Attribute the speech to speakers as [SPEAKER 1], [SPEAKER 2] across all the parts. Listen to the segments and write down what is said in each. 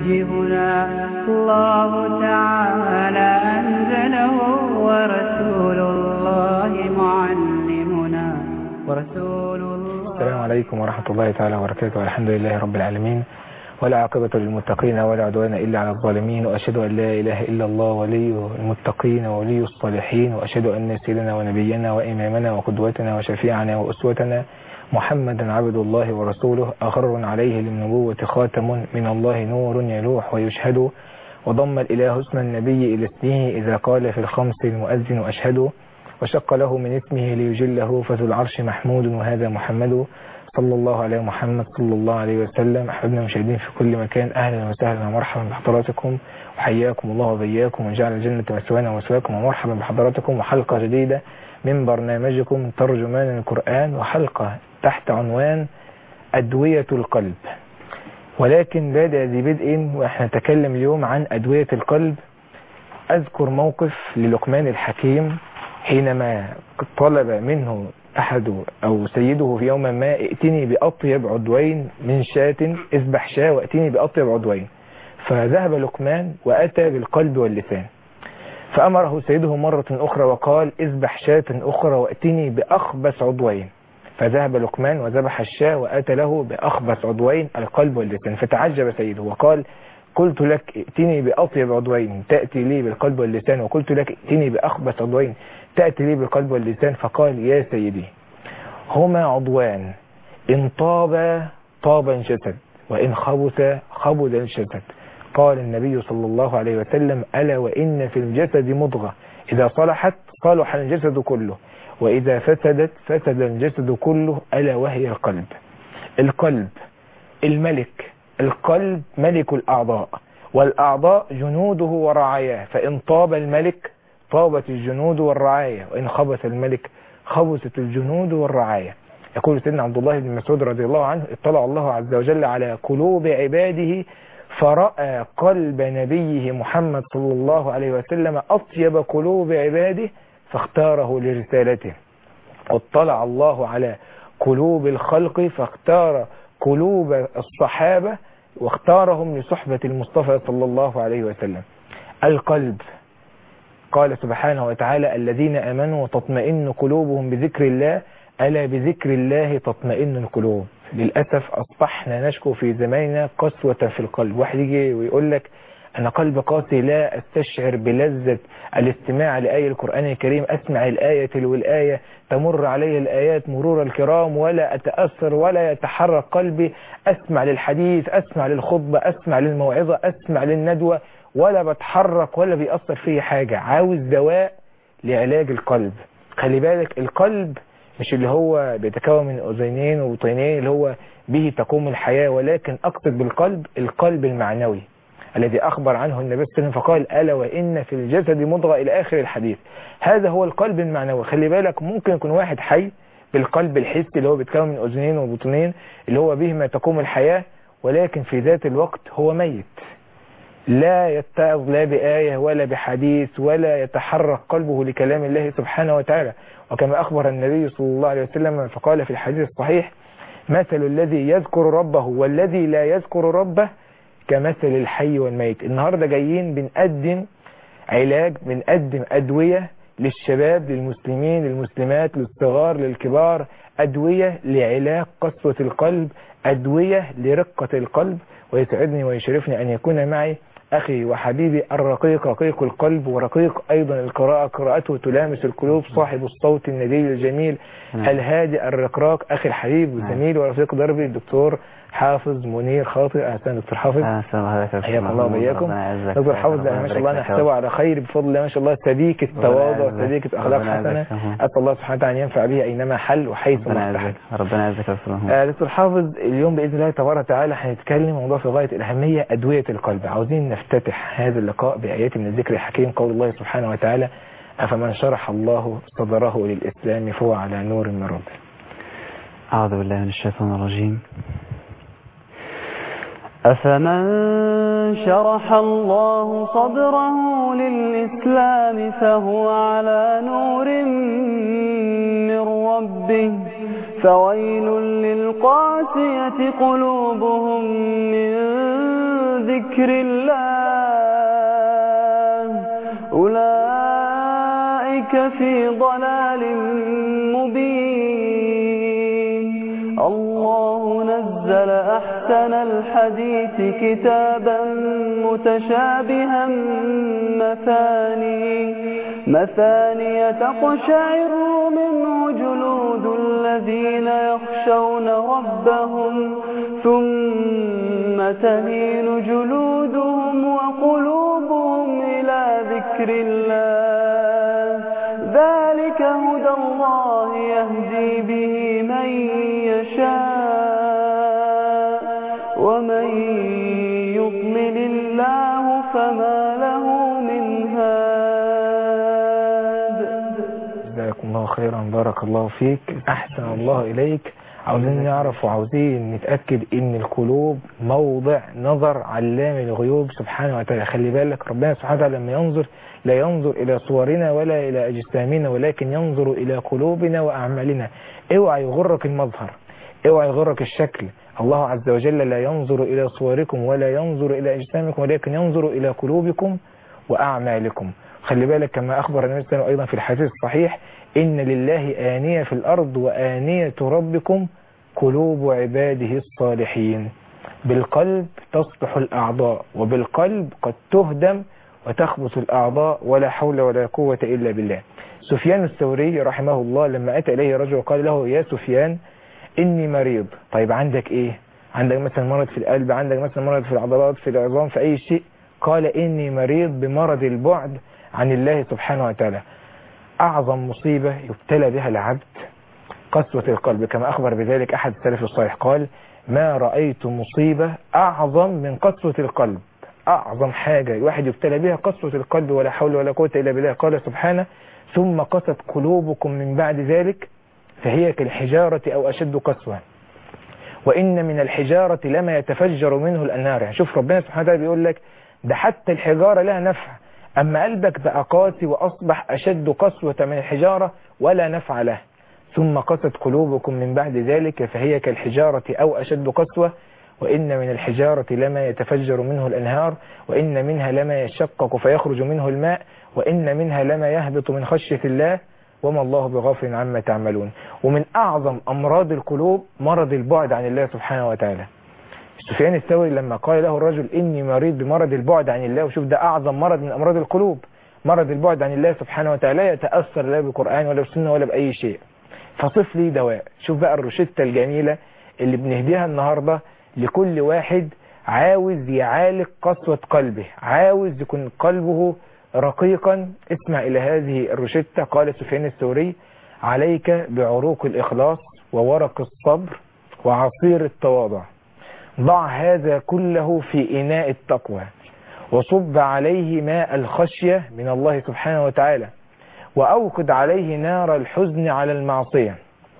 [SPEAKER 1] يوجهنا الله تعالى أنزله ورسول الله معلمنا ورسول الله
[SPEAKER 2] السلام عليكم ورحمة الله تعالى وبركاته الحمد لله رب العالمين ولا عاقبة للمتقين ولا عدوان إلا على الظالمين وأشهد أن لا إله إلا الله ولي المتقين وولي الصالحين وأشهد أن سيدنا ونبينا وإمامنا وقدوتنا وشفيعنا وأسوتنا محمدا عبد الله ورسوله أغر عليه للنبوة خاتم من الله نور يلوح ويشهد وضم الإله اسم النبي إلى اسمه إذا قال في الخمس المؤذن أشهد وشق له من اسمه ليجله فذو العرش محمود وهذا محمد صلى الله عليه محمد صلى الله عليه وسلم أحبابنا المشاهدين في كل مكان أهلا وسهلا ومرحبا بحضراتكم وحياكم الله وبياكم وجعل الجنة مثوانا ومثواكم ومرحبا بحضراتكم وحلقة جديدة من برنامجكم ترجمان القرآن وحلقة تحت عنوان أدوية القلب ولكن بادئ ذي بدء وإحنا نتكلم اليوم عن أدوية القلب أذكر موقف للقمان الحكيم حينما طلب منه أحد أو سيده في يوم ما ائتني بأطيب عدوين من شاة اذبح شاة وائتني بأطيب عدوين فذهب لقمان وأتى بالقلب واللسان فأمره سيده مرة أخرى وقال اذبح شاة أخرى وائتني بأخبث عضوين فذهب لقمان وذبح الشاة وأتى له بأخبث عضوين القلب واللسان فتعجب سيده وقال قلت لك ائتني بأطيب عضوين تأتي لي بالقلب واللسان وقلت لك ائتني بأخبث عضوين تأتي لي بالقلب واللسان فقال يا سيدي هما عضوان إن طابا طابا الجسد وإن خبث خبث الجسد قال النبي صلى الله عليه وسلم ألا وإن في الجسد مضغة إذا صلحت صلح الجسد كله وإذا فسدت فسد الجسد كله ألا وهي القلب القلب الملك القلب ملك الأعضاء والأعضاء جنوده ورعاياه فإن طاب الملك طابت الجنود والرعاية وإن خبث الملك خبثت الجنود والرعاية يقول سيدنا عبد الله بن مسعود رضي الله عنه اطلع الله عز وجل على قلوب عباده فرأى قلب نبيه محمد صلى الله عليه وسلم أطيب قلوب عباده فاختاره لرسالته واطلع الله على قلوب الخلق فاختار قلوب الصحابة واختارهم لصحبة المصطفى صلى الله عليه وسلم القلب قال سبحانه وتعالى الذين أمنوا وتطمئن قلوبهم بذكر الله ألا بذكر الله تطمئن القلوب للأسف أصبحنا نشكو في زماننا قسوة في القلب واحد يجي ويقول لك أنا قلب قاسي لا أستشعر بلذة الاستماع لآية القرآن الكريم أسمع الآية والآية تمر علي الآيات مرور الكرام ولا أتأثر ولا يتحرك قلبي أسمع للحديث أسمع للخطبة أسمع للموعظة أسمع للندوة ولا بتحرك ولا بيأثر فيه حاجة عاوز دواء لعلاج القلب خلي بالك القلب مش اللي هو بيتكون من أذينين وبطينين اللي هو به تقوم الحياة ولكن أقصد بالقلب القلب المعنوي الذي أخبر عنه النبي صلى الله عليه وسلم فقال ألا وإن في الجسد مضغة إلى آخر الحديث هذا هو القلب المعنوي خلي بالك ممكن يكون واحد حي بالقلب الحسي اللي هو بيتكون من أذنين وبطنين اللي هو به ما تقوم الحياة ولكن في ذات الوقت هو ميت لا يتعظ لا بآية ولا بحديث ولا يتحرك قلبه لكلام الله سبحانه وتعالى وكما أخبر النبي صلى الله عليه وسلم فقال في الحديث الصحيح مثل الذي يذكر ربه والذي لا يذكر ربه كمثل الحي والميت النهاردة جايين بنقدم علاج بنقدم أدوية للشباب للمسلمين للمسلمات للصغار للكبار أدوية لعلاج قسوة القلب أدوية لرقة القلب ويسعدني ويشرفني أن يكون معي أخي وحبيبي الرقيق رقيق القلب ورقيق أيضا القراءة قراءته تلامس القلوب صاحب الصوت الندي الجميل الهادي الرقراق أخي الحبيب وزميل ورفيق دربي الدكتور حافظ منير خاطر أهلا دكتور حافظ حياك الله وبياكم دكتور حافظ ما شاء الله نحتوى على خير بفضل الله ما شاء الله سبيكة تواضع سبيكة أخلاق حسنة أسأل الله سبحانه وتعالى أن ينفع بها أينما حل وحيث
[SPEAKER 3] ربنا
[SPEAKER 2] ما
[SPEAKER 3] يعزك ربنا يعزك يا رسول الله
[SPEAKER 2] آه، دكتور حافظ اليوم بإذن الله تبارك وتعالى هنتكلم موضوع في غاية الأهمية أدوية القلب عاوزين نفتتح هذا اللقاء بآيات من الذكر الحكيم قول الله سبحانه وتعالى أفمن شرح الله صدره للإسلام فهو على نور من ربه
[SPEAKER 3] أعوذ بالله من الشيطان الرجيم أفمن شرح الله صدره للإسلام فهو على نور من ربه فويل للقاسية قلوبهم من ذكر الله أولئك في ضلال مبين الله نزل أحسن الحديث كتابا متشابها مثاني مثاني تقشعر منه جلود الذين يخشون ربهم ثم تلين جلودهم وقلوبهم إلى ذكر الله ذلك هدى الله يهدي به من يشاء ومن يضلل الله فما له من هاد
[SPEAKER 2] جزاكم الله خيرا بارك الله فيك أحسن الله إليك عاوزين نعرف وعاوزين نتأكد إن القلوب موضع نظر علام الغيوب سبحانه وتعالى خلي بالك ربنا سبحانه وتعالى لما ينظر لا ينظر إلى صورنا ولا إلى أجسامنا ولكن ينظر إلى قلوبنا وأعمالنا اوعى يغرك المظهر اوعى يغرك الشكل الله عز وجل لا ينظر إلى صوركم ولا ينظر إلى أجسامكم ولكن ينظر إلى قلوبكم وأعمالكم خلي بالك كما أخبر النبي صلى الله عليه وسلم أيضا في الحديث الصحيح إن لله آنية في الأرض وآنية ربكم قلوب عباده الصالحين بالقلب تصلح الأعضاء وبالقلب قد تهدم وتخبط الأعضاء ولا حول ولا قوة إلا بالله سفيان الثوري رحمه الله لما أتى إليه رجل قال له يا سفيان إني مريض طيب عندك إيه عندك مثلا مرض في القلب عندك مثلا مرض في العضلات في العظام في أي شيء قال إني مريض بمرض البعد عن الله سبحانه وتعالى أعظم مصيبة يبتلى بها العبد قسوة القلب كما أخبر بذلك أحد السلف الصالح قال ما رأيت مصيبة أعظم من قسوة القلب أعظم حاجة الواحد يبتلى بها قسوة القلب ولا حول ولا قوة إلا بالله قال سبحانه ثم قست قلوبكم من بعد ذلك فهي كالحجارة أو أشد قسوة وإن من الحجارة لما يتفجر منه الأنهار يعني شوف ربنا سبحانه وتعالى بيقول لك ده حتى الحجارة لها نفع أما قلبك بقى قاسي وأصبح أشد قسوة من الحجارة ولا نفع له ثم قست قلوبكم من بعد ذلك فهي كالحجارة أو أشد قسوة وإن من الحجارة لما يتفجر منه الأنهار وإن منها لما يشقق فيخرج منه الماء وإن منها لما يهبط من خشية الله وما الله بغافل عما تعملون ومن أعظم أمراض القلوب مرض البعد عن الله سبحانه وتعالى سفيان الثوري لما قال له الرجل إني مريض بمرض البعد عن الله وشوف ده أعظم مرض من أمراض القلوب مرض البعد عن الله سبحانه وتعالى لا يتأثر لا بالقرآن ولا بالسنة ولا بأي شيء فصف لي دواء شوف بقى الروشتة الجميلة اللي بنهديها النهاردة لكل واحد عاوز يعالج قسوة قلبه عاوز يكون قلبه رقيقا اسمع إلى هذه الروشتة قال سفيان الثوري عليك بعروق الإخلاص وورق الصبر وعصير التواضع ضع هذا كله في إناء التقوى وصب عليه ماء الخشية من الله سبحانه وتعالى وأوقد عليه نار الحزن على المعصية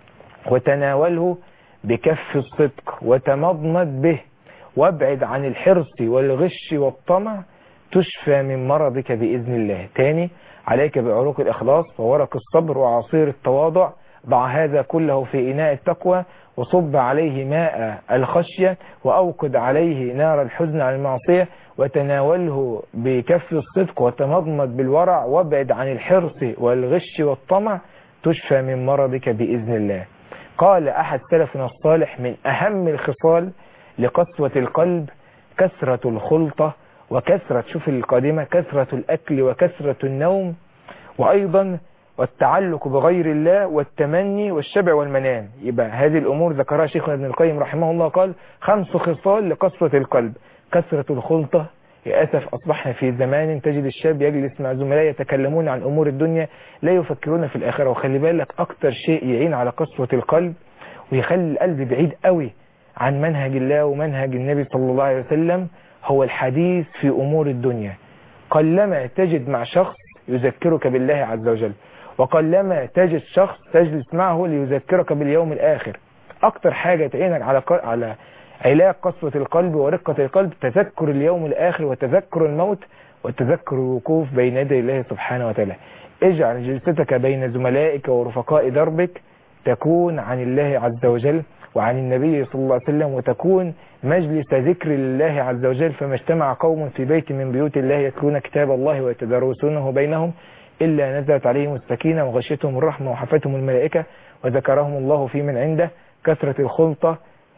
[SPEAKER 2] وتناوله بكف الصدق وتمضمد به وابعد عن الحرص والغش والطمع تشفى من مرضك بإذن الله تاني عليك بعروق الإخلاص وورق الصبر وعصير التواضع ضع هذا كله في إناء التقوى وصب عليه ماء الخشية وأوقد عليه نار الحزن عن المعصية وتناوله بكف الصدق وتمضمد بالورع وابعد عن الحرص والغش والطمع تشفى من مرضك بإذن الله قال أحد سلفنا الصالح من أهم الخصال لقسوة القلب كثرة الخلطة وكثرة شوف القادمة كثرة الأكل وكثرة النوم وأيضا والتعلق بغير الله والتمني والشبع والمنام يبقى هذه الأمور ذكرها شيخنا ابن القيم رحمه الله قال خمس خصال لقسوة القلب كثرة الخلطة للأسف أصبحنا في زمان تجد الشاب يجلس مع زملاء يتكلمون عن أمور الدنيا لا يفكرون في الآخرة وخلي بالك أكتر شيء يعين على قسوة القلب ويخلي القلب بعيد قوي عن منهج الله ومنهج النبي صلى الله عليه وسلم هو الحديث في أمور الدنيا قلما تجد مع شخص يذكرك بالله عز وجل وقلما تجد شخص تجلس معه ليذكرك باليوم الآخر أكتر حاجة تعينك على على علاج قسوة القلب ورقة القلب تذكر اليوم الآخر وتذكر الموت وتذكر الوقوف بين يدي الله سبحانه وتعالى اجعل جلستك بين زملائك ورفقاء دربك تكون عن الله عز وجل وعن النبي صلى الله عليه وسلم وتكون مجلس ذكر لله عز وجل فما اجتمع قوم في بيت من بيوت الله يتلون كتاب الله ويتدارسونه بينهم إلا نزلت عليهم السكينة وغشيتهم الرحمة وحفتهم الملائكة وذكرهم الله في من عنده كثرة الخلطة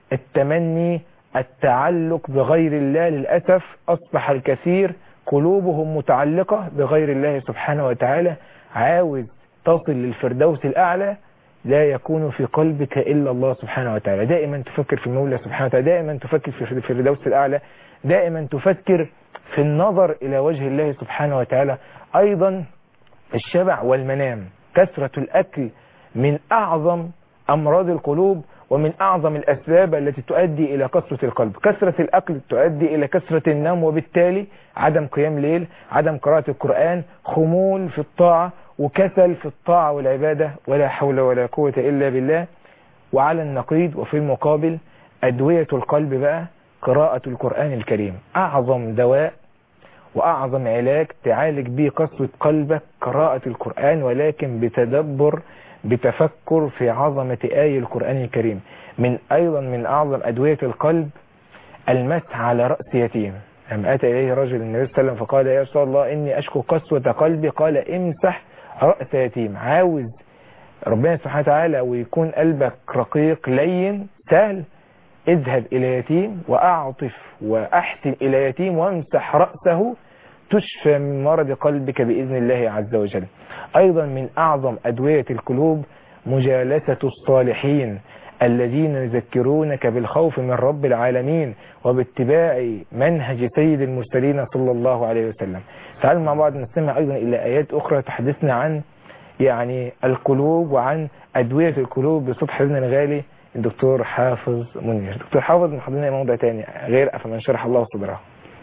[SPEAKER 2] التمني التعلق بغير الله للأسف أصبح الكثير قلوبهم متعلقة بغير الله سبحانه وتعالى عاوز تصل للفردوس الأعلى لا يكون في قلبك إلا الله سبحانه وتعالى دائما تفكر في المولى سبحانه وتعالى دائما تفكر في الفردوس الأعلى دائما تفكر في النظر إلى وجه الله سبحانه وتعالى أيضا الشبع والمنام كثرة الأكل من أعظم أمراض القلوب ومن أعظم الأسباب التي تؤدي إلى كثرة القلب كثرة الأكل تؤدي إلى كثرة النوم وبالتالي عدم قيام ليل عدم قراءة القرآن خمول في الطاعة وكسل في الطاعة والعبادة ولا حول ولا قوة إلا بالله وعلى النقيض وفي المقابل أدوية القلب بقى قراءة القرآن الكريم أعظم دواء وأعظم علاج تعالج به قسوة قلبك قراءة القرآن ولكن بتدبر بتفكر في عظمة آي القرآن الكريم من أيضا من أعظم أدوية القلب المسح على رأس يتيم لما أتى إليه رجل النبي صلى الله عليه وسلم فقال يا رسول الله إني أشكو قسوة قلبي قال امسح رأس يتيم عاوز ربنا سبحانه وتعالى ويكون قلبك رقيق لين سهل اذهب إلى يتيم وأعطف وأحسن إلى يتيم وامسح رأسه تشفى من مرض قلبك بإذن الله عز وجل أيضا من أعظم أدوية القلوب مجالسة الصالحين الذين يذكرونك بالخوف من رب العالمين وباتباع منهج سيد المرسلين صلى الله عليه وسلم تعالوا مع بعض نستمع أيضا إلى آيات أخرى تحدثنا عن يعني القلوب وعن أدوية القلوب بصوت حبيبنا الغالي الدكتور حافظ منير دكتور حافظ محضرنا موضوع تاني غير أفمن شرح الله صدره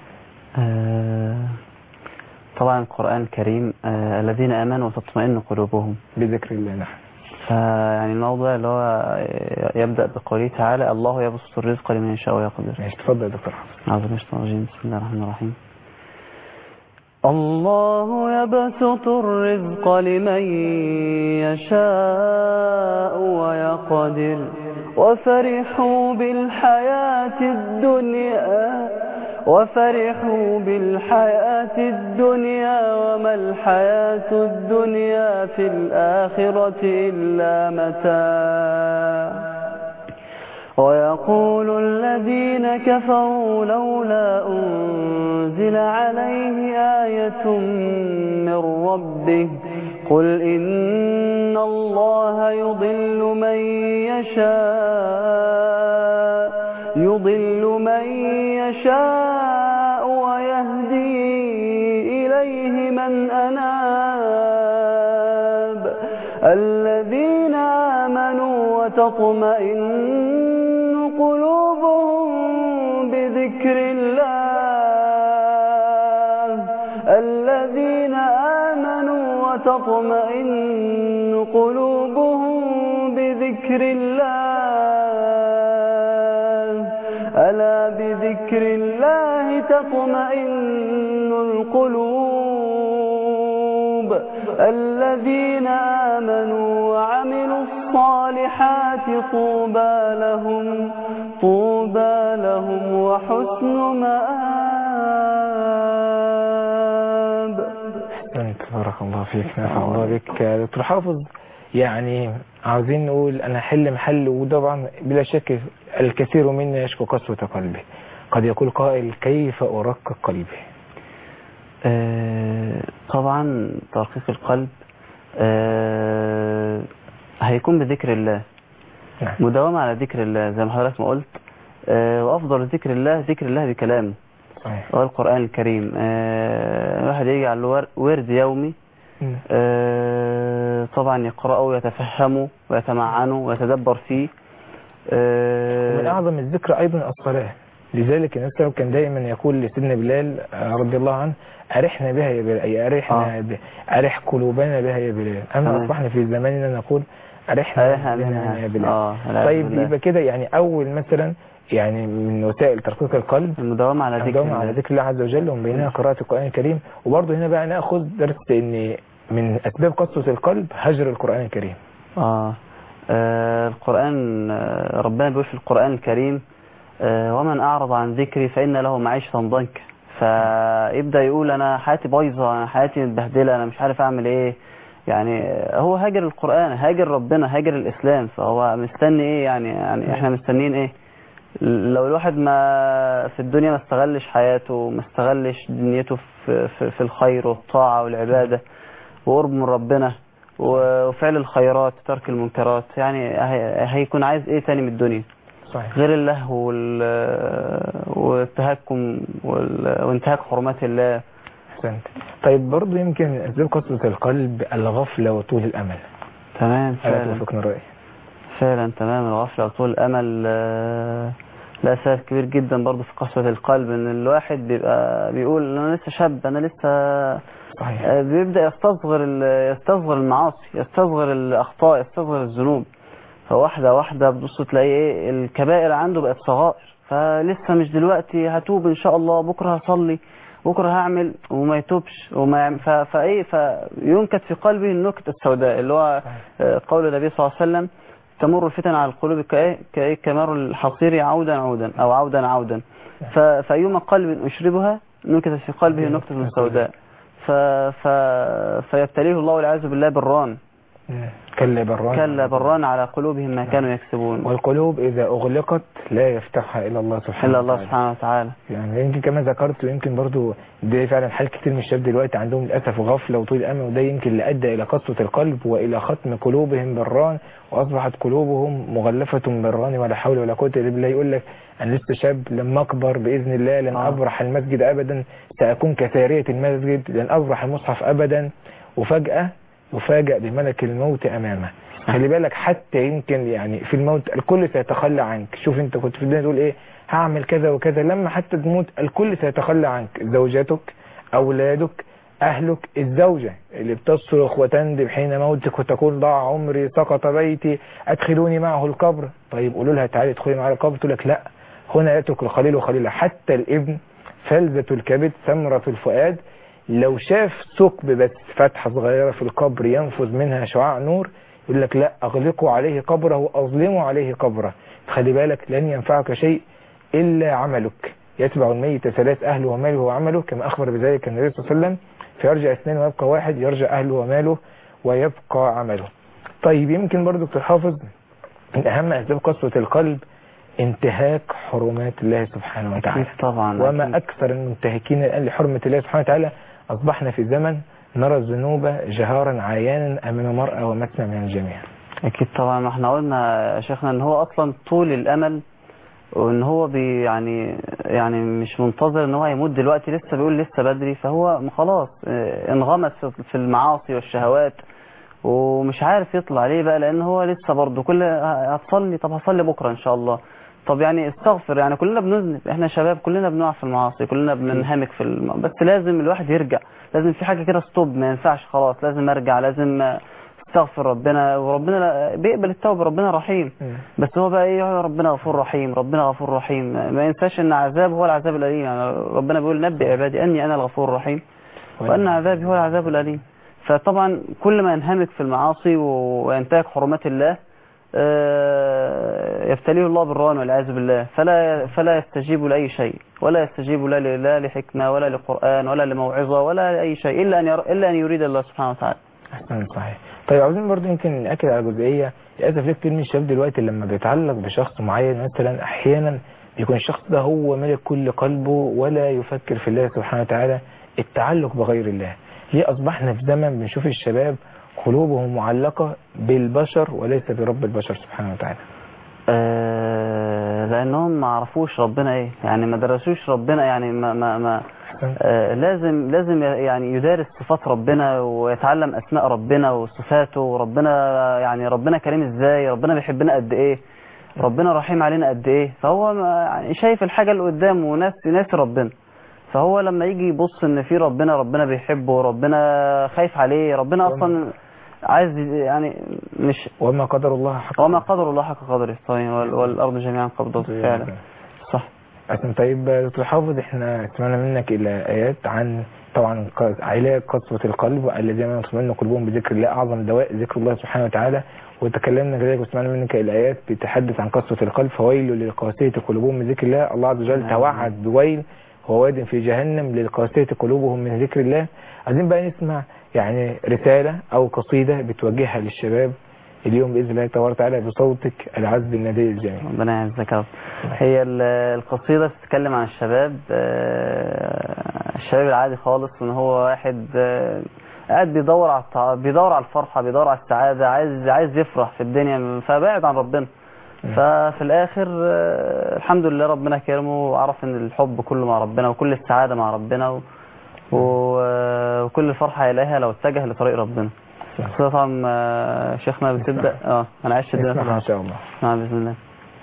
[SPEAKER 3] آه طبعا القرآن الكريم آه الذين آمنوا وتطمئن قلوبهم
[SPEAKER 2] بذكر الله نعم
[SPEAKER 3] فيعني الموضوع اللي هو يبدأ بقوله تعالى الله يبسط الرزق لمن يشاء ويقدر
[SPEAKER 2] ماشي اتفضل يا دكتور حافظ
[SPEAKER 3] أعوذ بالله من الشيطان الرجيم بسم الله الرحمن الرحيم الله يبسط الرزق لمن يشاء ويقدر وفرحوا بالحياة الدنيا وفرحوا بالحياة الدنيا وما الحياة الدنيا في الآخرة إلا متاع ويقول الذين كفروا لولا أنزل عليه آية من ربه قل إن الله يضل من يشاء يضل من يشاء ويهدي إليه من أناب الذين آمنوا وتطمئن قلوبهم بذكر الله الذين آمنوا وتطمئن قلوبهم بذكر الله ألا بذكر الله تطمئن القلوب الذين آمنوا وعملوا الصالحات طوبى لهم طوبى لهم وحسن مآب
[SPEAKER 2] أنت بارك الله فيك نفع الله بك يا دكتور حافظ يعني عاوزين نقول أنا حل محل وطبعا بلا شك الكثير منا يشكو قسوة قلبه قد يقول قائل كيف أرقق قلبي
[SPEAKER 3] آه، طبعا ترقيق القلب آه، هيكون بذكر الله
[SPEAKER 2] نعم
[SPEAKER 3] مداومة على ذكر الله زي ما حضرتك ما قلت آه، وأفضل ذكر الله ذكر الله بكلامه
[SPEAKER 2] صحيح
[SPEAKER 3] وهو القرآن الكريم آه، الواحد يجعل له ور- ورد يومي
[SPEAKER 2] مم.
[SPEAKER 3] آه، طبعا يقرأه ويتفهمه ويتمعنه ويتدبر فيه آه،
[SPEAKER 2] ومن أعظم الذكر أيضا الصلاة لذلك النبي صلى الله عليه وسلم كان دائما يقول لسيدنا بلال آه، رضي الله عنه أرحنا بها يا بلال أي أرحنا
[SPEAKER 3] آه.
[SPEAKER 2] ب... أرح قلوبنا بها يا بلال أما
[SPEAKER 3] تمام.
[SPEAKER 2] أصبحنا في زماننا نقول أرحنا
[SPEAKER 3] أرحنا
[SPEAKER 2] بها
[SPEAKER 3] منها.
[SPEAKER 2] يا بلال
[SPEAKER 3] آه، والعياذ
[SPEAKER 2] طيب
[SPEAKER 3] بالله.
[SPEAKER 2] يبقى كده يعني أول مثلا يعني من وسائل ترقيق القلب
[SPEAKER 3] المداومة على ذكر
[SPEAKER 2] الدوام على
[SPEAKER 3] الله
[SPEAKER 2] ذكر الله عز وجل ومن بينها قراءة القرآن الكريم وبرضه هنا بقى ناخذ درس ان من اسباب قسوة القلب هجر القرآن الكريم
[SPEAKER 3] آه آه، القرآن آه، ربنا بيقول في القرآن الكريم آه، ومن أعرض عن ذكري فإن له معيشة ضنكا فيبدأ يقول أنا حياتي بايظة أنا حياتي متبهدلة أنا مش عارف أعمل إيه يعني آه، هو هاجر القرآن هاجر ربنا هاجر الإسلام فهو مستني إيه يعني يعني إحنا مستنيين إيه لو الواحد ما في الدنيا ما استغلش حياته ما استغلش دنيته في, في, في الخير والطاعة والعبادة وقرب من ربنا وفعل الخيرات وترك المنكرات يعني هي- هيكون عايز ايه تاني من الدنيا
[SPEAKER 2] صحيح
[SPEAKER 3] غير اللهو وال- والتهكم وال- وانتهاك حرمات الله
[SPEAKER 2] احسنت طيب برضه يمكن اسباب قسوة القلب الغفلة وطول الامل
[SPEAKER 3] تمام
[SPEAKER 2] الا
[SPEAKER 3] فعلا
[SPEAKER 2] توافقنا الرأي
[SPEAKER 3] فعلا تمام الغفلة وطول الأمل آه، لا سبب كبير جدا برضه في قسوة القلب ان الواحد بيبقى بيقول انا لسه شاب انا لسه
[SPEAKER 2] صحيح
[SPEAKER 3] آه، بيبدأ يستصغر ال- يستصغر المعاصي يستصغر الأخطاء يستصغر الذنوب فواحدة واحدة بتبص تلاقي ايه الكبائر عنده بقت صغائر فلسه مش دلوقتي هتوب ان شاء الله بكرة هصلي بكرة هعمل وما يتوبش وما يعمل ف- فايه فينكت في قلبه النكتة السوداء اللي هو آه، قول النبي صلى الله عليه وسلم تمر الفتن على القلوب كايه كايه كمر الحصير عودا عودا او عودا عودا ف- فأيما قلب أشربها نكتت في قلبه نكتة سوداء ف... ف... فيبتليه الله والعياذ بالله بالران
[SPEAKER 2] مم. كلا بران
[SPEAKER 3] كلا بران على قلوبهم ما كانوا يكسبون
[SPEAKER 2] والقلوب إذا أغلقت لا يفتحها إلا الله سبحانه
[SPEAKER 3] إلا الله
[SPEAKER 2] وتعالى.
[SPEAKER 3] سبحانه وتعالى
[SPEAKER 2] يعني يمكن كما ذكرت ويمكن برضو ده فعلا حال كتير من الشباب دلوقتي عندهم للأسف غفلة وطول أمل وده يمكن اللي أدى إلى قسوة القلب وإلى ختم قلوبهم بالران وأصبحت قلوبهم مغلفة بالران ولا حول ولا قوة إلا بالله يقول لك أنا لسه شاب لما أكبر بإذن الله لن
[SPEAKER 3] آه.
[SPEAKER 2] أبرح المسجد أبدا سأكون كسارية المسجد لن أبرح المصحف أبدا وفجأة يفاجأ بملك الموت أمامه خلي بالك حتى يمكن يعني في الموت الكل سيتخلى عنك شوف انت كنت في الدنيا تقول ايه هعمل كذا وكذا لما حتى تموت الكل سيتخلى عنك زوجتك اولادك اهلك الزوجة اللي بتصرخ وتندب حين موتك وتقول ضاع عمري سقط بيتي ادخلوني معه القبر طيب قولوا لها تعالي ادخلي معه القبر تقول لك لا هنا يترك الخليل وخليله حتى الابن فلذة الكبد ثمرة الفؤاد لو شاف ثقب بس فتحة صغيرة في القبر ينفذ منها شعاع نور يقول لك لا أغلقوا عليه قبره وأظلموا عليه قبره خلي بالك لن ينفعك شيء إلا عملك يتبع الميت ثلاث أهله وماله وعمله كما أخبر بذلك النبي صلى الله عليه وسلم فيرجع اثنين ويبقى واحد يرجع أهله وماله ويبقى عمله طيب يمكن برضو دكتور حافظ من أهم أسباب قسوة القلب انتهاك حرمات الله سبحانه وتعالى
[SPEAKER 3] أكيد طبعا
[SPEAKER 2] وما
[SPEAKER 3] أكيد.
[SPEAKER 2] أكثر المنتهكين الآن لحرمة الله سبحانه وتعالى أصبحنا في زمن نرى الذنوب جهارا عيانا أمام مرأة ومسمع من الجميع
[SPEAKER 3] أكيد طبعا ما احنا قلنا يا شيخنا إن هو أصلا طول الأمل وإن هو بي يعني يعني مش منتظر إن هو يموت دلوقتي لسه بيقول لسه بدري فهو خلاص اه، انغمس في- في المعاصي والشهوات ومش عارف يطلع ليه بقى لأن هو لسه برضه كل هتصلي طب هصلي بكرة إن شاء الله طب يعني استغفر يعني كلنا بنذنب احنا شباب كلنا بنقع في المعاصي كلنا بننهمك في الم... بس لازم الواحد يرجع لازم في حاجة كده ستوب ما ينفعش خلاص لازم ارجع لازم استغفر ربنا وربنا لا- بيقبل التوبة ربنا رحيم بس هو بقى ايه يا ربنا غفور رحيم ربنا غفور رحيم ما- ما ينساش ان عذاب هو العذاب الاليم يعني ربنا بيقول نبئ عبادي اني انا الغفور الرحيم وان عذابي هو العذاب الاليم فطبعا كل ما ينهمك في المعاصي و- وينتهك حرمات الله آه، يبتليه الله بالران والعياذ بالله فلا فلا يستجيب لاي شيء ولا يستجيب لا ل- لا لحكمه ولا لقران ولا لموعظه ولا لاي شيء الا ان ير... الا ان يريد الله سبحانه وتعالى
[SPEAKER 2] أحسن صحيح طيب عاوزين برضو يمكن نأكد على جزئية للأسف في كتير من الشباب دلوقتي لما بيتعلق بشخص معين مثلا أحيانا بيكون الشخص ده هو ملك كل قلبه ولا يفكر في الله سبحانه وتعالى التعلق بغير الله ليه أصبحنا في زمن بنشوف الشباب قلوبهم معلقة بالبشر وليس برب البشر سبحانه وتعالى
[SPEAKER 3] آه، لانهم ما عرفوش ربنا ايه يعني ما درسوش ربنا يعني ما ما, ما آه، لازم لازم يعني يدارس صفات ربنا ويتعلم اسماء ربنا وصفاته وربنا يعني ربنا كريم ازاي ربنا بيحبنا قد ايه ربنا رحيم علينا قد ايه فهو ما- يعني شايف الحاجه اللي قدامه وناس ناس ربنا فهو لما يجي يبص ان في ربنا ربنا بيحبه ربنا خايف عليه ربنا اصلا عايز يعني مش
[SPEAKER 2] وما قدر الله حق
[SPEAKER 3] وما قدر الله حق قدره طيب وال- والارض جميعا قبضته فعلا صح
[SPEAKER 2] أحسن طيب دكتور حافظ احنا سمعنا منك إلى آيات عن طبعا ق- علاج قسوة القلب الذين يطمئن قلوبهم بذكر الله أعظم دواء ذكر الله سبحانه وتعالى وتكلمنا كذلك وسمعنا منك الآيات بتحدث عن قسوة القلب فويل للقاسية قلوبهم من ذكر الله الله عز وجل
[SPEAKER 3] نعم.
[SPEAKER 2] توعد بويل هو واد في جهنم للقاسية قلوبهم من ذكر الله عايزين بقى نسمع يعني رسالة أو قصيدة بتوجهها للشباب اليوم بإذن الله تبارك وتعالى بصوتك العذب الندي الجميل
[SPEAKER 3] ربنا يعزك يا رب هي ال- القصيدة بتتكلم عن الشباب آه، الشباب العادي خالص ان هو واحد آه، قاعد بيدور على التع- بيدور على الفرحة بيدور على السعادة عايز عايز يفرح في الدنيا فبعد عن ربنا ففي الاخر آه، الحمد لله ربنا كرمه وعرف ان الحب كله مع ربنا وكل السعادة مع ربنا و... و- وكل الفرحة هيلاقيها لو اتجه لطريق ربنا القصيدة طبعا آه، شيخنا بتبدأ اه انا عشت الدنيا
[SPEAKER 2] نسمعها إن شاء الله
[SPEAKER 3] نعم بإذن الله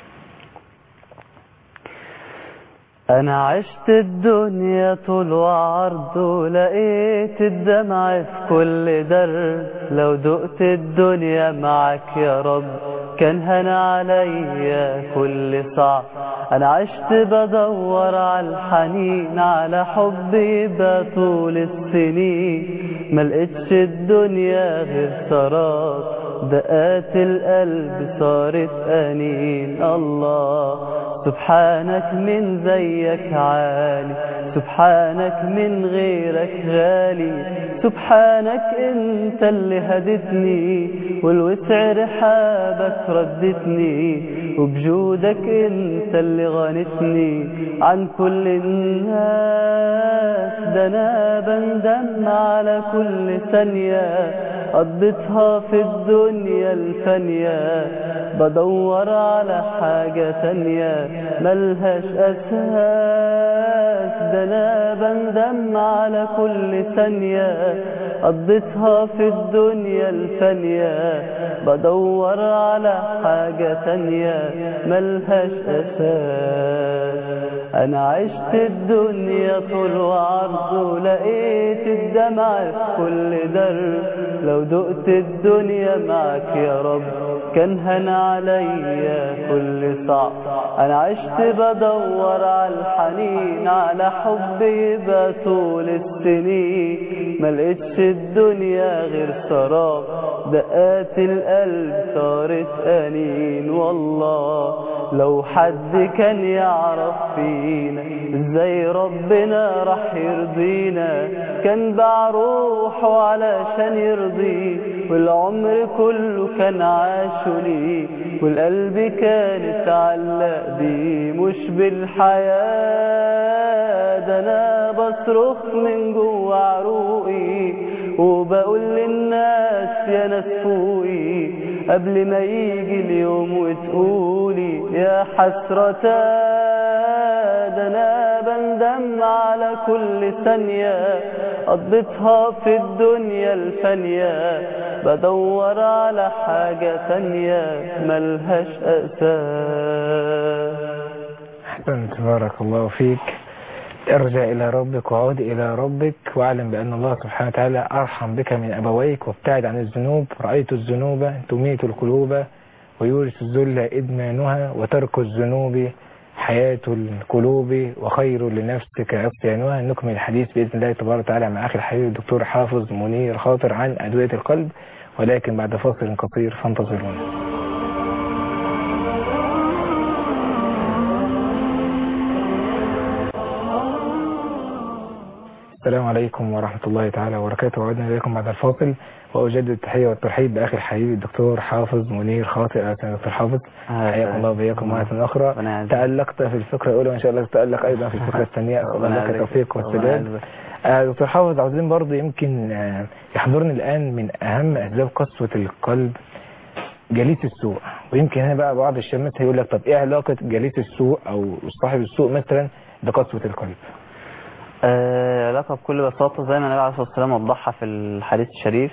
[SPEAKER 3] أنا عشت الدنيا طول وعرض ولقيت الدمع في كل درب لو دقت الدنيا معك يا رب كان هنا عليا كل صعب أنا عشت بدور على الحنين على حب يبقى طول السنين ملقتش الدنيا غير سراب دقات القلب صارت أنين الله سبحانك من زيك عالي سبحانك من غيرك غالي سبحانك انت اللي هدتني والوسع رحابك ردتني وبجودك انت اللي غنتني عن كل الناس ده انا بندم على كل ثانية قضيتها في الدنيا الفانية بدور على حاجة تانية ملهاش أساس ده أنا بندم على كل ثانية قضيتها في الدنيا الفانية بدور على حاجة تانية ملهاش أساس أنا عشت الدنيا طول وعرض ولقيت الدمع في كل درب لو دقت الدنيا معك يا رب كان هن عليا كل صعب أنا عشت بدور على الحنين على حب يبقى طول السنين ملقتش الدنيا غير سراب دقات القلب صارت أنين والله لو حد كان يعرف فينا ازاي ربنا راح يرضينا كان باع روحه علشان يرضيه والعمر كله كان عاشه ليه والقلب كان اتعلق بيه مش بالحياة ده انا بصرخ من جوه عروقي وبقول للناس يا ناس فوقي قبل ما يجي اليوم وتقولي يا حسرة ده انا بندم على كل ثانية قضيتها في الدنيا الفانية بدور على حاجة تانية ملهاش أساس
[SPEAKER 2] أحسنت بارك الله فيك ارجع إلى ربك وعود إلى ربك واعلم بأن الله سبحانه وتعالى أرحم بك من أبويك وابتعد عن الذنوب رأيت الذنوب تميت القلوب ويورث الذل إدمانها وترك الذنوب حياة القلوب وخير لنفسك عصيانها نكمل الحديث بإذن الله تبارك وتعالى مع أخي الحبيب الدكتور حافظ منير خاطر عن أدوية القلب ولكن بعد فاصل قصير فانتظرونا السلام عليكم ورحمة الله تعالى وبركاته وعدنا إليكم بعد الفاصل وأجدد التحية والترحيب بأخي الحبيب الدكتور حافظ منير خاطر أهلا دكتور حافظ حياكم الله وبياكم مرة أخرى
[SPEAKER 3] ربنا يعزك.
[SPEAKER 2] تألقت في الفقرة الأولى وإن شاء الله تتألق أيضا في الفقرة الثانية أسأل
[SPEAKER 3] ربنا
[SPEAKER 2] الله لك
[SPEAKER 3] يعزك.
[SPEAKER 2] التوفيق
[SPEAKER 3] ربنا
[SPEAKER 2] والسداد
[SPEAKER 3] يعزك.
[SPEAKER 2] آه، دكتور حافظ عاوزين برضه يمكن آه، يحضرني الآن من أهم أسباب قسوة القلب جليس السوء ويمكن هنا بقى بعض الشباب مثلا يقول لك طب إيه علاقة جليس السوء أو صاحب السوء مثلا بقسوة القلب
[SPEAKER 3] آه، علاقة بكل بساطة زي ما النبي عليه الصلاة والسلام وضحها في الحديث الشريف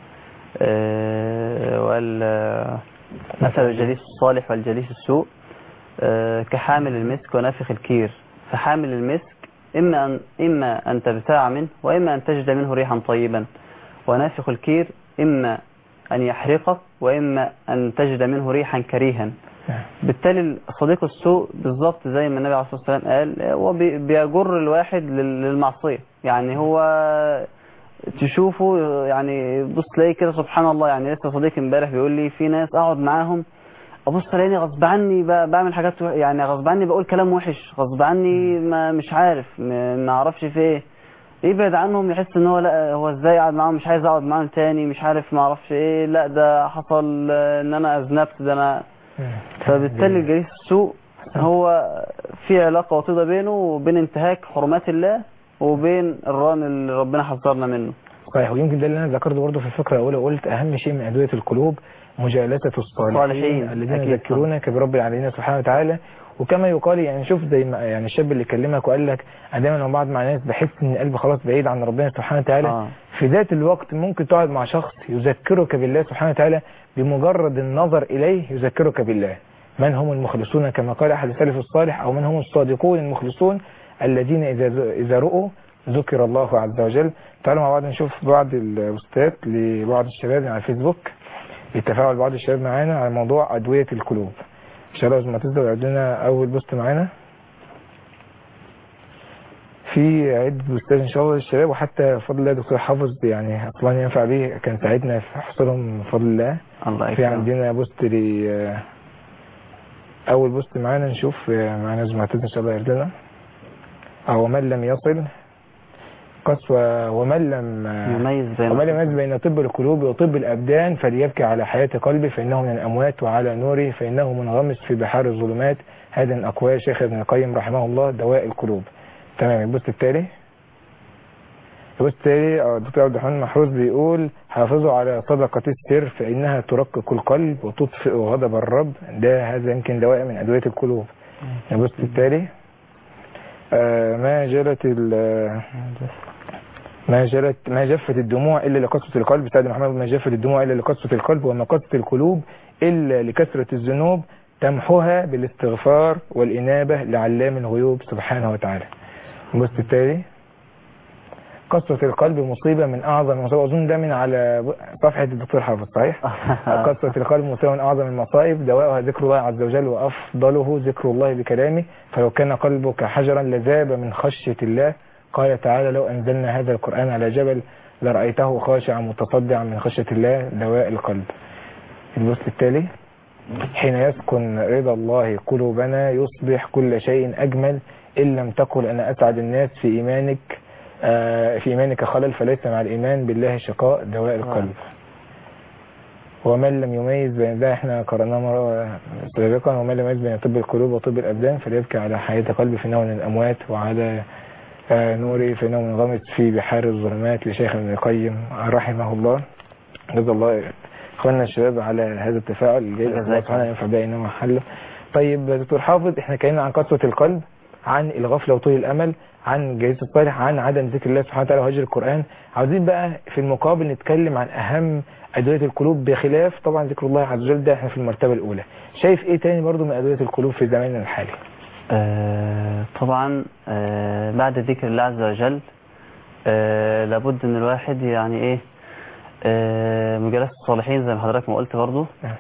[SPEAKER 3] آه، وقال آه، مثل الجليس الصالح والجليس السوء آه، كحامل المسك ونافخ الكير فحامل المسك إما أن, إما أن تبتاع منه وإما أن تجد منه ريحا طيبا ونافخ الكير إما أن يحرقك وإما أن تجد منه ريحا كريها بالتالي صديق السوء بالظبط زي ما النبي عليه الصلاة والسلام قال هو بي- بيجر الواحد لل- للمعصية يعني هو تشوفه يعني بص تلاقي كده سبحان الله يعني لسه صديق امبارح بيقول لي في ناس اقعد معاهم ابص الاقيني غصب عني ب- بعمل حاجات وح- يعني غصب عني بقول كلام وحش غصب عني ما مش عارف م- ما اعرفش في ايه يبعد عنهم يحس ان هو لا هو ازاي قاعد معاهم مش عايز اقعد معاهم تاني مش عارف ما اعرفش ايه لا ده حصل آه، ان انا اذنبت ده انا فبالتالي الجليس السوء هو في علاقة وطيدة بينه وبين انتهاك حرمات الله وبين الران اللي ربنا حذرنا منه
[SPEAKER 2] صحيح ويمكن ده اللي انا ذكرته برضه في الفقره الاولى قلت اهم شيء من ادويه القلوب مجالسه الصالحين
[SPEAKER 3] الصالحين،
[SPEAKER 2] الذين
[SPEAKER 3] أكيد
[SPEAKER 2] يذكرونك برب العالمين سبحانه وتعالى وكما يقال يعني شوف زي ما يعني الشاب اللي كلمك وقال لك انا دايما لما بقعد مع ناس بحس ان قلبي خلاص بعيد عن ربنا سبحانه وتعالى
[SPEAKER 3] آه.
[SPEAKER 2] في ذات الوقت ممكن تقعد مع شخص يذكرك بالله سبحانه وتعالى بمجرد النظر اليه يذكرك بالله من هم المخلصون كما قال احد السلف الصالح او من هم الصادقون المخلصون الذين اذا اذا رؤوا ذكر الله عز وجل تعالوا مع بعض نشوف بعض البوستات لبعض الشباب على الفيسبوك بالتفاعل بعض الشباب معانا على موضوع ادويه القلوب ان شاء الله لما تبدا يعد لنا اول بوست معانا في عدة بوستات ان شاء الله للشباب وحتى بفضل الله دكتور حافظ يعني اصلا ينفع به كان ساعدنا في حصولهم بفضل الله
[SPEAKER 3] الله
[SPEAKER 2] في
[SPEAKER 3] يكرمك
[SPEAKER 2] عندنا بوست ل اول بوست معانا نشوف معانا زميلتنا ان شاء الله يرضينا او من لم يصل قسوة ومن لم
[SPEAKER 3] يميز بين
[SPEAKER 2] ومن لم يميز بين طب القلوب وطب الابدان فليبكي على حياة قلبه فانه من الاموات وعلى نوره فانه منغمس في بحار الظلمات هذا من اقوال شيخ ابن القيم رحمه الله دواء القلوب تمام البوست التالي البوست التالي آه، الدكتور عبد الرحمن محروس بيقول حافظوا على صدقة السر فإنها ترقق القلب وتطفئ غضب الرب ده هذا يمكن دواء من أدوية القلوب البوست التالي آه، ما جرت ال- ما جرت ما جفت الدموع الا لقسوة القلب سيدنا محمد ما جفت الدموع الا لقسوة القلب وما قسوة القلوب الا لكثرة الذنوب تمحوها بالاستغفار والانابة لعلام الغيوب سبحانه وتعالى البوست التالي قسوة القلب مصيبة من أعظم المصائب أظن ده من على صفحة الدكتور حافظ صحيح؟ قسوة القلب مصيبة من أعظم المصائب دواءها ذكر الله عز وجل وأفضله ذكر الله بكلامه فلو كان قلبك حجرا لذاب من خشية الله قال تعالى لو أنزلنا هذا القرآن على جبل لرأيته خاشعا متصدعا من خشية الله دواء القلب البوست التالي حين يسكن رضا الله قلوبنا يصبح كل شيء أجمل إن لم تقل أنا أسعد الناس في إيمانك آه، في إيمانك خلل فليس مع الإيمان بالله شقاء دواء القلب ومن لم يميز بين ده احنا قرأناه مرة سابقا ومن لم يميز بين طب القلوب وطب الأبدان فليبكي على حياة قلبه في نوم الأموات وعلى آه، نوري في نوم منغمس في بحار الظلمات لشيخ ابن القيم رحمه الله جزا الله اخواننا الشباب على هذا التفاعل الجيد
[SPEAKER 3] جزاك
[SPEAKER 2] الله سبحانه ينفع بها انما محله طيب دكتور حافظ احنا اتكلمنا عن قسوة القلب عن الغفلة وطول الامل عن جليس الصالح عن عدم ذكر الله سبحانه وتعالى وهجر القرآن عاوزين بقى في المقابل نتكلم عن اهم ادوية القلوب بخلاف طبعا ذكر الله عز وجل ده احنا في المرتبة الاولى شايف ايه تاني برضو من ادوية القلوب في زماننا الحالي
[SPEAKER 3] آه، طبعا آه، بعد ذكر الله عز وجل آه، لابد ان الواحد يعني ايه آه، مجالسة الصالحين زي ما حضرتك ما قلت برضو
[SPEAKER 2] نعم.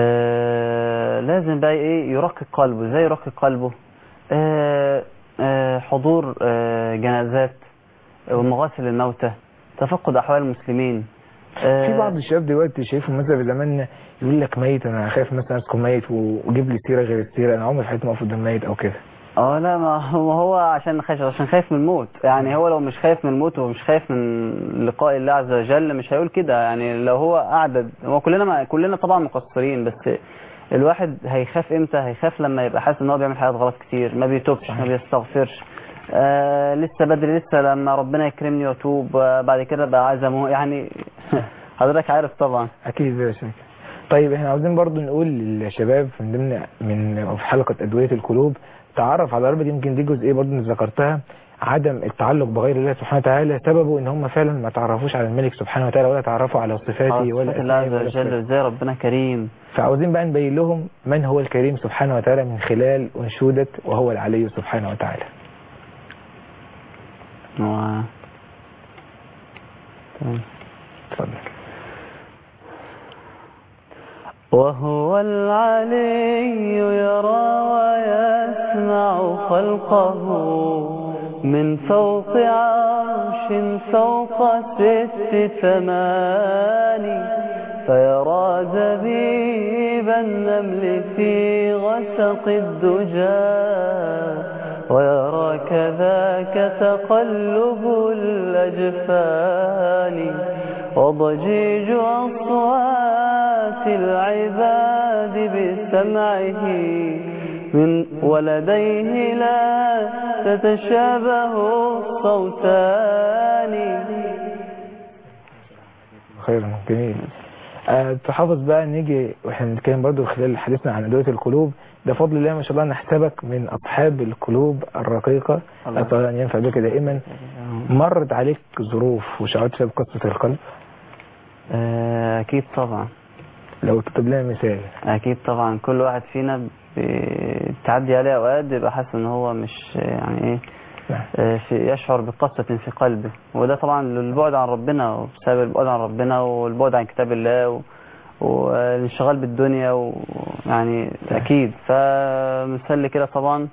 [SPEAKER 3] آه، لازم بقى ايه يرقق قلبه ازاي يرقق قلبه آه، آه، حضور آه، جنازات ومغاسل الموتى تفقد احوال المسلمين آه،
[SPEAKER 2] في بعض الشباب دلوقتي شايفه مثلا في زماننا يقول لك ميت انا خايف مثلا اسكن ميت وجيب لي سيره غير السيره انا عمري في حياتي ما اقف قدام ميت او كده
[SPEAKER 3] اه لا ما هو هو عشان خايف عشان خايف من الموت يعني هو لو مش خايف من الموت ومش خايف من لقاء الله عز وجل مش هيقول كده يعني لو هو قعد هو كلنا ما كلنا طبعا مقصرين بس الواحد هيخاف امتى هيخاف لما يبقى حاسس ان هو بيعمل حاجات غلط كتير ما بيتوبش ما بيستغفرش آه لسه بدري لسه لما ربنا يكرمني واتوب آه بعد كده بقى عايز اموت يعني حضرتك عارف طبعا
[SPEAKER 2] اكيد بلا شك طيب احنا عاوزين برضو نقول للشباب من ضمن من في حلقه ادويه القلوب تعرف على ربط يمكن دي جزئيه برضو اللي ذكرتها عدم التعلق بغير الله سبحانه وتعالى سببه ان هم فعلا ما تعرفوش على الملك سبحانه وتعالى ولا تعرفوا على صفاته ولا
[SPEAKER 3] صفات الله عز
[SPEAKER 2] اسمائه ولا
[SPEAKER 3] وجل
[SPEAKER 2] صفاته.
[SPEAKER 3] ازاي ربنا كريم
[SPEAKER 2] فعاوزين بقى نبين لهم من هو الكريم سبحانه وتعالى من خلال انشوده وهو العلي سبحانه وتعالى
[SPEAKER 3] و... تمام
[SPEAKER 2] اتفضل
[SPEAKER 3] وهو العلي يرى ويسمع خلقه من فوق عرش فوق ست ثماني فيرى زبيب النمل في غسق الدجى ويرى كذاك تقلب الأجفان وضجيج أصوات العباد بسمعه من ولديه لا تتشابه الصوتان
[SPEAKER 2] خير جميل أه تحافظ بقى نيجي واحنا بنتكلم برضو خلال حديثنا عن أدوية القلوب ده فضل الله ما شاء الله نحسبك من أصحاب القلوب الرقيقة
[SPEAKER 3] الله.
[SPEAKER 2] أسأل الله أن ينفع بك دائما مرت عليك ظروف وشعرت فيها بقصة القلب
[SPEAKER 3] آه، أكيد طبعا
[SPEAKER 2] لو تكتب لنا مثال
[SPEAKER 3] أكيد طبعا كل واحد فينا بتعدي عليه أوقات بيبقى حاسس إن هو مش يعني إيه
[SPEAKER 2] نعم.
[SPEAKER 3] آه، في يشعر بقصة في قلبه وده طبعا للبعد عن ربنا وبسبب البعد عن ربنا والبعد عن كتاب الله و- والانشغال بالدنيا ويعني أكيد فمثال كده طبعا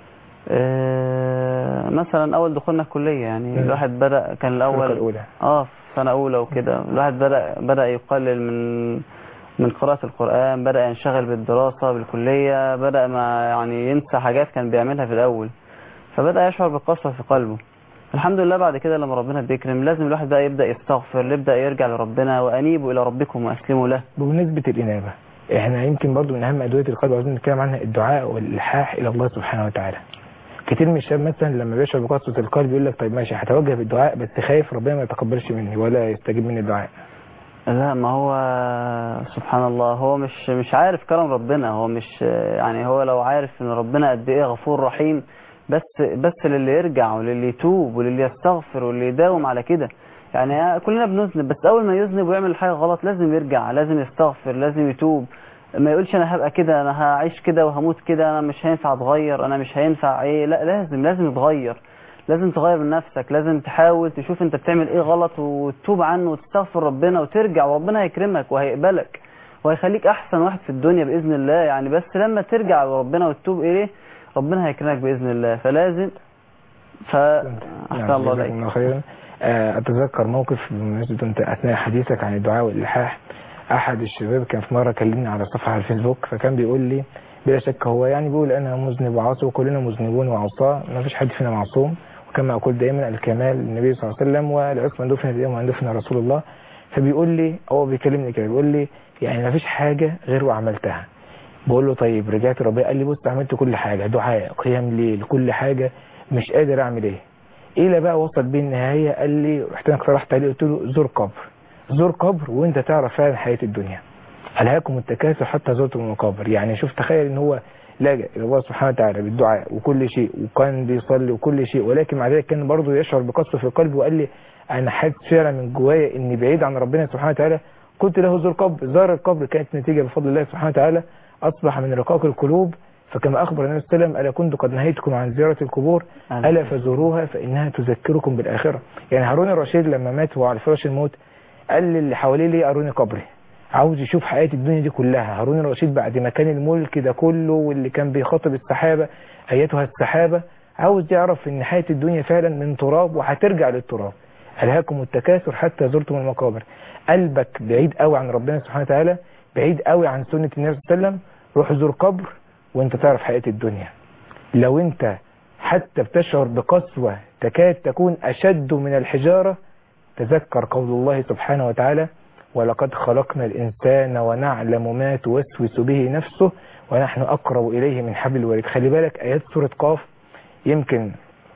[SPEAKER 3] آه، مثلا أول دخولنا الكلية يعني
[SPEAKER 2] مم.
[SPEAKER 3] الواحد بدأ كان
[SPEAKER 2] الفرقة
[SPEAKER 3] الأول
[SPEAKER 2] الأولى
[SPEAKER 3] اه في سنة أولى وكده الواحد بدأ بدأ يقلل من من قراءة القرآن بدأ ينشغل بالدراسة بالكلية بدأ ما يعني ينسى حاجات كان بيعملها في الأول فبدأ يشعر بالقسوة في قلبه الحمد لله بعد كده لما ربنا بيكرم لازم الواحد بقى يبدأ يستغفر يبدأ يرجع لربنا وأنيبوا إلى ربكم وأسلموا له
[SPEAKER 2] بمناسبة الإنابة احنا يمكن برضو من أهم أدوية القلب عاوزين نتكلم عنها الدعاء والإلحاح إلى الله سبحانه وتعالى كتير من الشباب مثلا لما بيشعر بقسوة القلب يقول لك طيب ماشي هتوجه بالدعاء بس خايف ربنا ما يتقبلش مني ولا يستجيب مني الدعاء
[SPEAKER 3] لا ما هو سبحان الله هو مش مش عارف كرم ربنا هو مش يعني هو لو عارف ان ربنا قد ايه غفور رحيم بس بس للي يرجع وللي يتوب وللي يستغفر واللي يداوم على كده يعني كلنا بنذنب بس اول ما يذنب ويعمل حاجه غلط لازم يرجع لازم يستغفر لازم يتوب ما يقولش انا هبقى كده انا هعيش كده وهموت كده انا مش هينفع اتغير انا مش هينفع ايه لا لازم لازم يتغير لازم تغير من نفسك لازم تحاول تشوف انت بتعمل ايه غلط وتتوب عنه وتستغفر ربنا وترجع وربنا هيكرمك وهيقبلك وهيخليك احسن واحد في الدنيا باذن الله يعني بس لما ترجع لربنا وتتوب اليه ربنا هيكرمك باذن الله فلازم ف احسن الله
[SPEAKER 2] جزاكم
[SPEAKER 3] عليك
[SPEAKER 2] الله خيرا آه، أتذكر موقف بمناسبة أنت أثناء حديثك عن الدعاء والإلحاح أحد الشباب كان في مرة كلمني على صفحة على الفيسبوك فكان بيقول لي بلا شك هو يعني بيقول أنا مذنب وعاصي وكلنا مذنبون وعصاة ما فيش حد فينا معصوم وكما أقول دائما الكمال للنبي صلى الله عليه وسلم والعصمة دفن اليوم وأن دفن رسول الله فبيقول لي هو بيكلمني كده بيقول لي يعني ما فيش حاجة غير وعملتها بقول له طيب رجعت ربنا قال لي بص عملت كل حاجة دعاء قيام ليل كل حاجة مش قادر أعمل إيه إلى بقى وصل بيه النهاية قال لي رحت أنا اقترحت عليه قلت له زور قبر زور قبر وأنت تعرف فعلا حياة الدنيا ألهاكم التكاثر حتى زرتم المقابر يعني شوف تخيل إن هو لجأ إلى الله سبحانه وتعالى بالدعاء وكل شيء وكان بيصلي وكل شيء ولكن مع ذلك كان برضه يشعر بقسوة في قلبه وقال لي أنا حاسس فعلا من جوايا إني بعيد عن ربنا سبحانه وتعالى قلت له زور قبر زار القبر كانت نتيجة بفضل الله سبحانه وتعالى أصبح من رقاق القلوب فكما أخبر النبي صلى الله عليه وسلم ألا كنت قد نهيتكم عن زيارة القبور ألا فزوروها فإنها تذكركم بالآخرة يعني هارون الرشيد لما مات وهو على فراش الموت قال للي حواليه ليه أروني قبري عاوز يشوف حياة الدنيا دي كلها هارون الرشيد بعد ما كان الملك ده كله واللي كان بيخاطب السحابة أيتها السحابة عاوز يعرف ان حياة الدنيا فعلا من تراب وهترجع للتراب ألهاكم التكاثر حتى زرتم المقابر قلبك بعيد قوي عن ربنا سبحانه وتعالى بعيد قوي عن سنة النبي صلى الله عليه وسلم روح زور قبر وانت تعرف حياة الدنيا لو انت حتى بتشعر بقسوة تكاد تكون أشد من الحجارة تذكر قول الله سبحانه وتعالى ولقد خلقنا الإنسان ونعلم ما توسوس به نفسه ونحن أقرب إليه من حبل الوريد خلي بالك آيات سورة قاف يمكن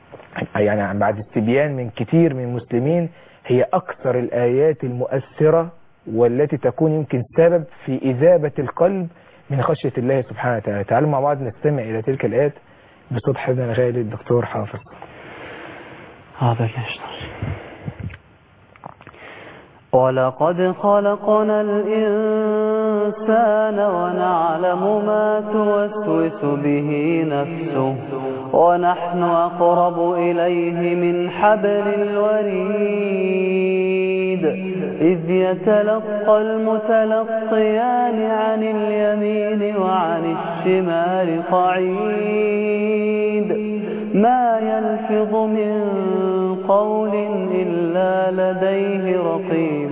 [SPEAKER 2] يعني بعد استبيان من كتير من المسلمين هي أكثر الآيات المؤثرة والتي تكون يمكن سبب في إذابة القلب من خشية الله سبحانه وتعالى تعالوا مع بعض نستمع إلى تلك الآيات بصوت حبنا الغالي الدكتور حافظ
[SPEAKER 3] هذا يشتغل ولقد خلقنا الإنسان ونعلم ما توسوس به نفسه ونحن أقرب إليه من حبل الوريد إذ يتلقى المتلقيان عن اليمين وعن الشمال قعيد ما يلفظ من قول إلا لديه رقيب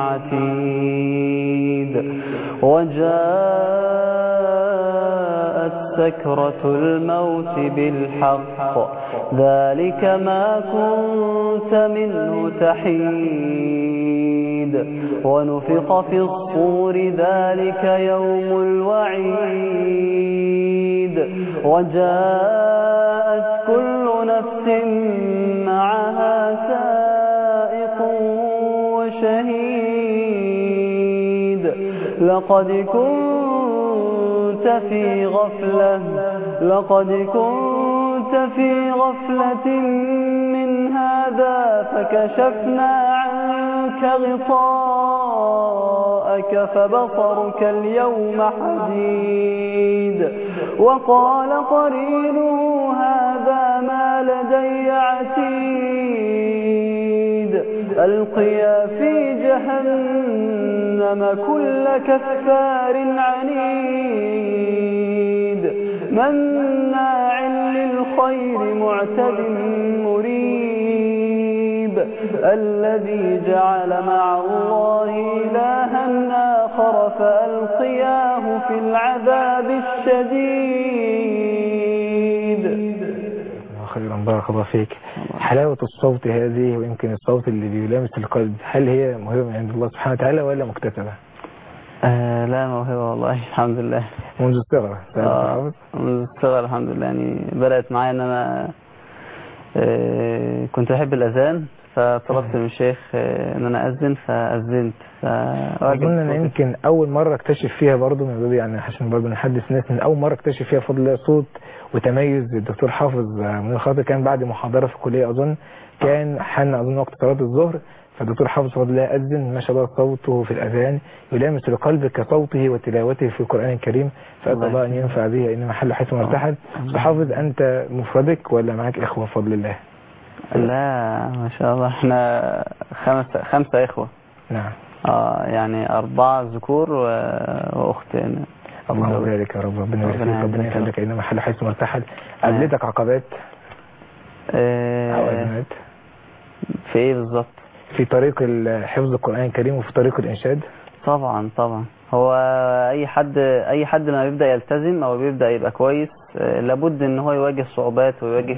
[SPEAKER 3] عتيد وجاءت سكرة الموت بالحق ذلك ما كنت منه تحيد ونفق في الصور ذلك يوم الوعيد وجاءت كل نفس معها سائق وشهيد لقد كنت في غفلة لقد كنت في غفلة من هذا فكشفنا عنك غطاءك فبصرك اليوم حديد وقال قرينه هذا ما لدي عتيد ألقيا في جهنم كل كفار عنيد مناع للخير معتد مريب الذي جعل مع الله إلها آخر فألقياه في العذاب الشديد
[SPEAKER 2] خيرا بارك الله فيك حلاوة الصوت هذه ويمكن الصوت اللي بيلامس القلب هل هي موهبة من عند الله سبحانه وتعالى ولا مكتسبة
[SPEAKER 3] آه لا موهبة والله الحمد لله
[SPEAKER 2] منذ الصغر
[SPEAKER 3] آه منذ الصغر الحمد لله يعني بدأت معايا ان انا آه كنت بحب الاذان فطلبت من الشيخ آه ان انا اذن فاذنت
[SPEAKER 2] اظن ان يمكن اول مرة اكتشف فيها برضو من باب يعني عشان برضو نحدث ناس من اول مرة اكتشف فيها فضل الله صوت وتميز الدكتور حافظ من الخاطر كان بعد محاضرة في الكلية اظن كان حان اظن وقت صلاة الظهر فالدكتور حافظ فضل الله أذن ما شاء الله صوته في الأذان يلامس القلب كصوته وتلاوته في القرآن الكريم فأسأل الله أن ينفع به إن محل حيث مرتحل حافظ أنت مفردك ولا معك إخوة بفضل الله
[SPEAKER 3] لا ما شاء الله احنا خمسة, خمسة إخوة
[SPEAKER 2] نعم
[SPEAKER 3] آه يعني أربعة ذكور و... وأختين
[SPEAKER 2] اللهم بارك يا رب ربنا يبارك فيك ربنا يخليك إن محل حيث مرتحل قابلتك عقبات
[SPEAKER 3] اه
[SPEAKER 2] أو أزمات
[SPEAKER 3] في إيه بالظبط
[SPEAKER 2] في طريق حفظ القرآن الكريم وفي طريق الإنشاد
[SPEAKER 3] طبعا طبعا هو اي حد اي حد لما بيبدا يلتزم او بيبدا يبقى كويس لابد ان هو يواجه صعوبات ويواجه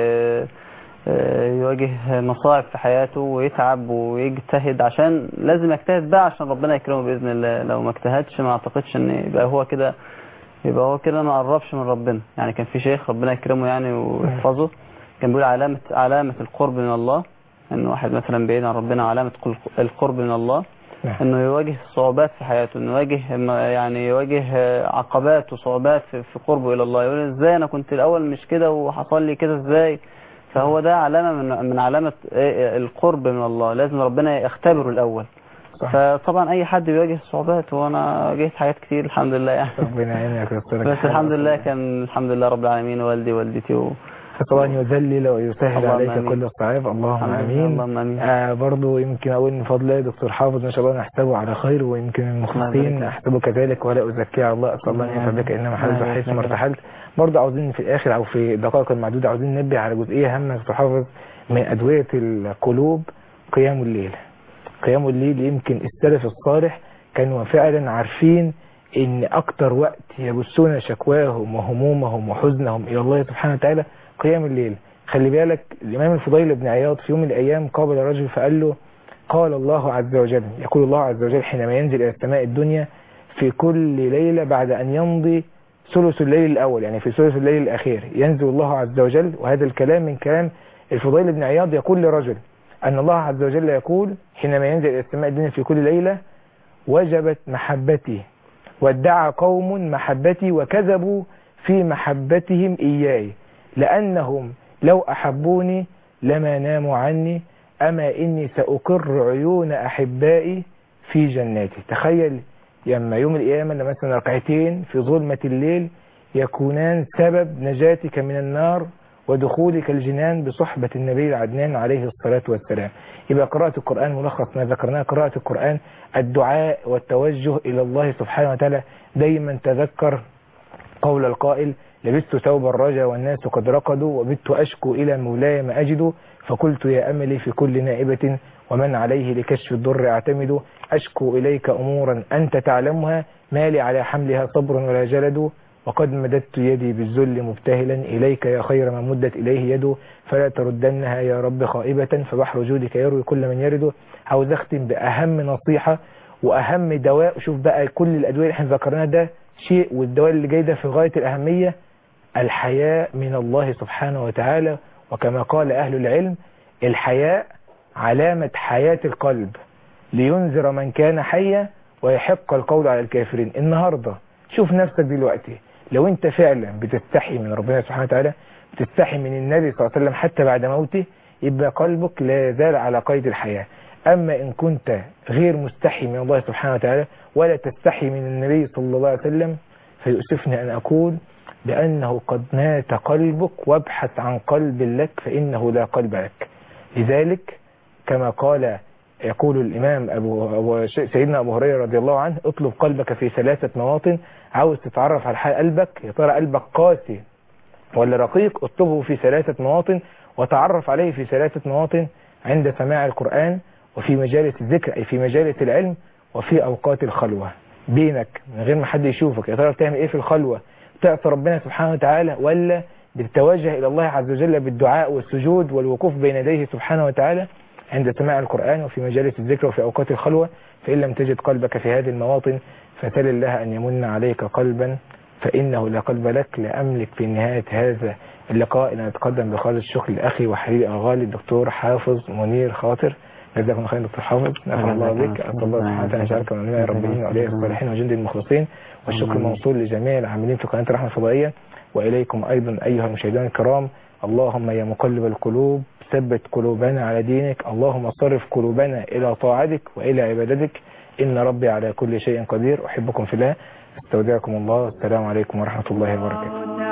[SPEAKER 3] يواجه مصاعب في حياته ويتعب ويجتهد عشان لازم يجتهد بقى عشان ربنا يكرمه باذن الله لو ما اجتهدش ما اعتقدش ان يبقى هو كده يبقى هو كده ما قربش من ربنا يعني كان في شيخ ربنا يكرمه يعني ويحفظه كان بيقول علامه علامه القرب من الله ان واحد مثلا بعيد عن ربنا علامة القرب من الله انه يواجه صعوبات في حياته انه يواجه يعني يواجه عقبات وصعوبات في قربه الى الله يقول ازاي انا كنت الاول مش كده وحصل لي كده ازاي فهو ده علامة من من علامة القرب من الله لازم ربنا يختبره الاول صح. فطبعا اي حد بيواجه صعوبات وانا واجهت حاجات كتير الحمد لله يعني
[SPEAKER 2] ربنا يعينك ويسترك
[SPEAKER 3] بس الحمد لله كان الحمد لله رب العالمين والدي والدتي و...
[SPEAKER 2] طبعا يذلل ويسهل عليك أمين. كل الصعاب اللهم امين,
[SPEAKER 3] اللهم أمين.
[SPEAKER 2] آه برضو يمكن اقول من فضل الله دكتور حافظ ما شاء الله نحسبه على خير ويمكن المخلصين احسبه كذلك ولا ازكي على الله اسال الله ان ينفع بك انما حدث حيث ما ارتحلت برضو عاوزين في الاخر او في الدقائق المعدوده عاوزين ننبه على جزئيه هامه دكتور حافظ من ادويه القلوب قيام الليل قيام الليل يمكن السلف الصالح كانوا فعلا عارفين ان اكتر وقت يبثون شكواهم وهمومهم وحزنهم الى الله سبحانه وتعالى قيام الليل خلي بالك الإمام الفضيل بن عياض في يوم من الأيام قابل رجل فقال له قال الله عز وجل يقول الله عز وجل حينما ينزل إلى السماء الدنيا في كل ليلة بعد أن يمضي ثلث الليل الأول يعني في ثلث الليل الأخير ينزل الله عز وجل وهذا الكلام من كلام الفضيل بن عياض يقول لرجل أن الله عز وجل يقول حينما ينزل إلى السماء الدنيا في كل ليلة وجبت محبتي وادعى قوم محبتي وكذبوا في محبتهم إياي لأنهم لو أحبوني لما ناموا عني أما إني سأقر عيون أحبائي في جناتي تخيل لما يوم القيامة لما مثلا ركعتين في ظلمة الليل يكونان سبب نجاتك من النار ودخولك الجنان بصحبة النبي العدنان عليه الصلاة والسلام يبقى قراءة القرآن ملخص ما ذكرناه قراءة القرآن الدعاء والتوجه إلى الله سبحانه وتعالى دايما تذكر قول القائل لبست ثوب الرجا والناس قد رقدوا وبت أشكو إلى مولاي ما أجد فقلت يا أملي في كل نائبة ومن عليه لكشف الضر أعتمد أشكو إليك أمورا أنت تعلمها ما لي على حملها صبر ولا جلد وقد مددت يدي بالذل مبتهلا إليك يا خير ما مدت إليه يده فلا تردنها يا رب خائبة فبحر جودك يروي كل من يرده عاوز أختم بأهم نصيحة وأهم دواء شوف بقى كل الأدوية اللي احنا ذكرناها ده شيء والدواء اللي جاي ده في غاية الأهمية الحياء من الله سبحانه وتعالى وكما قال أهل العلم الحياء علامة حياة القلب لينذر من كان حيا ويحق القول على الكافرين النهاردة شوف نفسك دلوقتي لو انت فعلا بتستحي من ربنا سبحانه وتعالى بتستحي من النبي صلى الله عليه وسلم حتى بعد موته يبقى قلبك لا يزال على قيد الحياة أما إن كنت غير مستحي من الله سبحانه وتعالى ولا تستحي من النبي صلى الله عليه وسلم فيؤسفني أن أقول بأنه قد مات قلبك وابحث عن قلب لك فإنه لا قلب لك لذلك كما قال يقول الإمام أبو أبو سيدنا أبو هريرة رضي الله عنه اطلب قلبك في ثلاثة مواطن عاوز تتعرف على حال قلبك يا ترى قلبك قاسي ولا رقيق اطلبه في ثلاثة مواطن وتعرف عليه في ثلاثة مواطن عند سماع القرآن وفي مجالس الذكر أي في مجالس العلم وفي أوقات الخلوة بينك من غير ما حد يشوفك يا ترى بتعمل إيه في الخلوة تعصي ربنا سبحانه وتعالى ولا بتتوجه إلى الله عز وجل بالدعاء والسجود والوقوف بين يديه سبحانه وتعالى عند سماع القرآن وفي مجالس الذكر وفي أوقات الخلوة فإن لم تجد قلبك في هذه المواطن فسل الله أن يمن عليك قلبا فإنه لا قلب لك لا أملك في نهاية هذا اللقاء أن أتقدم بخالص الشكر لأخي وحبيبي الغالي الدكتور حافظ منير خاطر جزاكم خير دكتور حافظ نفع الله بك أسأل الله سبحانه وتعالى أن يجعلك من أولياء الربانيين وأولياء الصالحين وجند المخلصين والشكر موصول لجميع العاملين في قناة الرحمة الفضائية وإليكم أيضا أيها المشاهدين الكرام اللهم يا مقلب القلوب ثبت قلوبنا على دينك اللهم صرف قلوبنا إلى طاعتك وإلى عبادتك إن ربي على كل شيء قدير أحبكم في الله استودعكم الله السلام عليكم ورحمة الله وبركاته